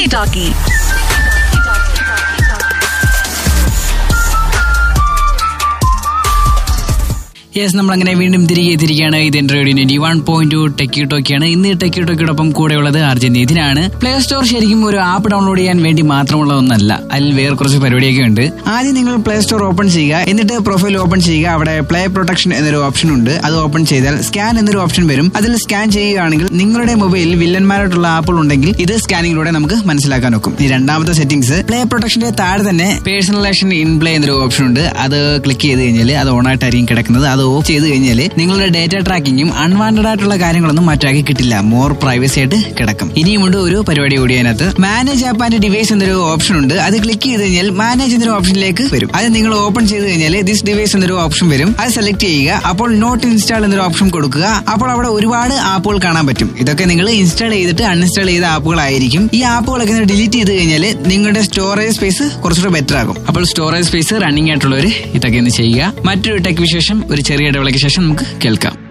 Walkie Talkie. Yes നമ്മൾ അങ്ങനെ വീണ്ടും തിരികെ എത്തിയിരിക്കുകയാണ് ഇത് എന്റെ radio twenty one point two techie ടോക്കിയാണ് ഇന്ന് ടെക്കി ടോക്കിയോടൊപ്പം കൂടെയുള്ളത് അർജന്റ് ഇതിനാണ് പ്ലേ സ്റ്റോർ ശരിക്കും ഒരു ആപ്പ് ഡൗൺലോഡ് ചെയ്യാൻ വേണ്ടി മാത്രമുള്ള ഒന്നല്ല അതിൽ വേറെ കുറച്ച് പരിപാടിയൊക്കെ ഉണ്ട് ആദ്യം നിങ്ങൾ പ്ലേ സ്റ്റോർ ഓപ്പൺ ചെയ്യുക എന്നിട്ട് പ്രൊഫൈൽ ഓപ്പൺ ചെയ്യുക അവിടെ പ്ലേ പ്രൊട്ടക്ഷൻ എന്നൊരു ഓപ്ഷൻ ഉണ്ട് അത് ഓപ്പൺ ചെയ്താൽ സ്കാൻ എന്നൊരു ഓപ്ഷൻ വരും അതിൽ സ്കാൻ ചെയ്യുകയാണെങ്കിൽ നിങ്ങളുടെ മൊബൈലിൽ വില്ലന്മാരായിട്ടുള്ള ആപ്പുകൾ ഉണ്ടെങ്കിൽ ഇത് സ്കാനിങ്ങിലൂടെ നമുക്ക് മനസ്സിലാക്കാൻ നോക്കും ഈ രണ്ടാമത്തെ സെറ്റിംഗ്സ് പ്ലേ പ്രൊട്ടക്ഷന്റെ താഴെ തന്നെ പേഴ്സണലൈസേഷൻ ഇൻ പ്ലേ എന്നൊരു ഓപ്ഷൻ ഉണ്ട് അത് ക്ലിക്ക് ചെയ്ത് കഴിഞ്ഞാൽ അത് ഓൺ ആയിട്ടായിരിക്കും കിടക്കുന്നത് അത് ഓഫ് ചെയ്ത് കഴിഞ്ഞാൽ നിങ്ങളുടെ ഡേറ്റ ട്രാക്കിങ്ങും അൺവാണ്ടഡ് ആയിട്ടുള്ള കാര്യങ്ങളൊന്നും മറ്റാക്കി കിട്ടില്ല മോർ പ്രൈവസി ആയിട്ട് കിടക്കും ഇനിയുമുണ്ട് ഒരു പരിപാടി കൂടി അതിനകത്ത് മാനേജ് ആപ്പ് ആൻഡ് ഡിവൈസ് എന്നൊരു ഓപ്ഷൻ ഉണ്ട് അത് ക്ലിക്ക് ചെയ്ത് കഴിഞ്ഞാൽ മാനേജ് എന്നൊരു ഓപ്ഷനിലേക്ക് വരും അത് നിങ്ങൾ ഓപ്പൺ ചെയ്ത് കഴിഞ്ഞാൽ ദിസ് ഡിവൈസ് എന്നൊരു ഓപ്ഷൻ വരും അത് സെലക്ട് ചെയ്യുക അപ്പോൾ നോട്ട് ഇൻസ്റ്റാൾ എന്നൊരു ഓപ്ഷൻ കൊടുക്കുക അപ്പോൾ അവിടെ ഒരുപാട് ആപ്പുകൾ കാണാൻ പറ്റും ഇതൊക്കെ നിങ്ങൾ ഇൻസ്റ്റാൾ ചെയ്തിട്ട് അൺഇൻസ്റ്റാൾ ചെയ്ത ആപ്പുകളായിരിക്കും ഈ ആപ്പുകളൊക്കെ ഡിലീറ്റ് ചെയ്ത് കഴിഞ്ഞാൽ നിങ്ങളുടെ സ്റ്റോറേജ് സ്പേസ് കുറച്ചുകൂടെ ബെറ്റർ ആകും അപ്പോൾ സ്റ്റോറേജ് സ്പേസ് റണ്ണിംഗ് ആയിട്ടുള്ളവർ ഇതൊക്കെ ഒന്ന് ചെയ്യുക മറ്റൊരു ടെക് വിശേഷം ഒരു ചെറിയ ഇടവേളയ്ക്ക് ശേഷം നമുക്ക് കേൾക്കാം